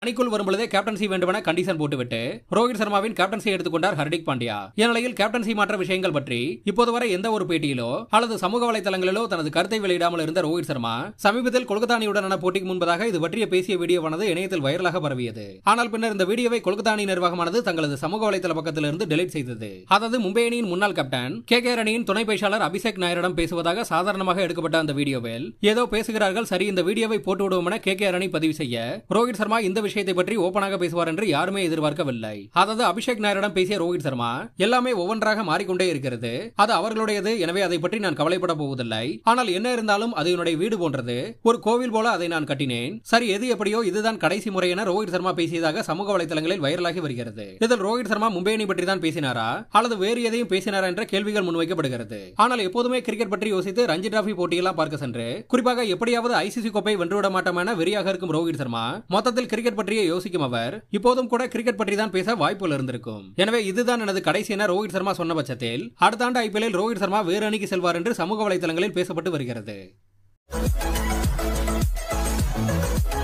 அணிக்குள் வரும்பொழுதே captaincy வேண்டுமென condition போட்டுவிட்டு Rohit சர்மாவின் captaincy எடுத்துக்கொண்டார் ஹர்திக் பாண்டியா இந்நிலையில் கேப்டன்சி மாற்ற விஷயங்கள் பற்றி இப்போது வரை எந்த ஒரு பேட்டியிலோ அல்லது சமூக வலைதளங்களிலோ தனது கருத்தை வெளியிடாமல் இருந்த ரோஹித் சர்மா சமீபத்தில் கொல்கத்தா அணியுடனான போட்டிக்கு முன்பதாக இது பற்றிய பேசிய வீடியோவானது இணையத்தில் வைரலாக பரவியது ஆனால் பின்னர் இந்த வீடியோவை கொல்கத்தா அணி நிர்வாகமானது தங்களது சமூக வலைதள பக்கத்திலிருந்து டெலீட் செய்தது அதாவது மும்பை அணியின் முன்னாள் கேப்டன் கே கே அணியின் துணை பேச்சாளர் அபிஷேக் நாயரிடம் பேசுவதாக சாதாரணமாக எடுக்கப்பட்ட அந்த வீடியோவில் ஏதோ பேசுகிறார்கள் சரி இந்த வீடியோவை போட்டு விடுவோம் என கே கே அணி பதிவு செய்ய ரோஹித் சர்மா இந்த விஷயத்தை பற்றி ஓபனாக பேசுவார் என்று யாருமே எதிர்பார்க்கவில்லை அதாவது அபிஷேக் நாயரிடம் பேசிய ரோஹித் சர்மா எல்லாமே ஒவ்வொன்றாக மாறிக்கொண்டே இருக்கிறது அது அவர்களுடையது எனவே அதை பற்றி நான் கவலைப்பட போவதில்லை ஆனால் என்ன இருந்தாலும் அது என்னுடைய வீடு போன்றது ஒரு கோவில் போல அதை நான் கட்டினேன் சரி எது எப்படியோ இதுதான் கடைசி முறை என ரோஹித் சர்மா பேசியதாக சமூக வலைதளங்களில் வைரலாகி வருகிறது இதில் ரோஹித் சர்மா மும்பை அணி பற்றி தான் பேசினாரா அல்லது வேறு எதையும் பேசினாரா என்ற கேள்விகள் முன்வைக்கப்படுகிறது ஆனால் எப்போதுமே கிரிக்கெட் பற்றி யோசித்து ரஞ்சி டிராபி போட்டியெல்லாம் பார்க்க சென்று குறிப்பாக எப்படியாவது ஐசிசி கோப்பை வென்றுவிட மாட்டோம் என வெறியாக இருக்கும் ரோஹித் சர்மா மொத்தத்தில் கிரிக்கெட் பற்றியே யோசிக்கும் அவர் இப்போதும் கூட கிரிக்கெட் பற்றி தான் பேச வாய்ப்புகள் இருந்திருக்கும் எனவே இதுதான் எனது கடைசி என ரோஹித் சர்மா சொன்ன பட்சத்தில் அடுத்த ஆண்டு ஐபிஎல்லில் ரோஹித் சர்மா வேறு அணிக்கு செல்வார் என்று சமூக வலைதளங்களில் பேசப்பட்டு வருகிறது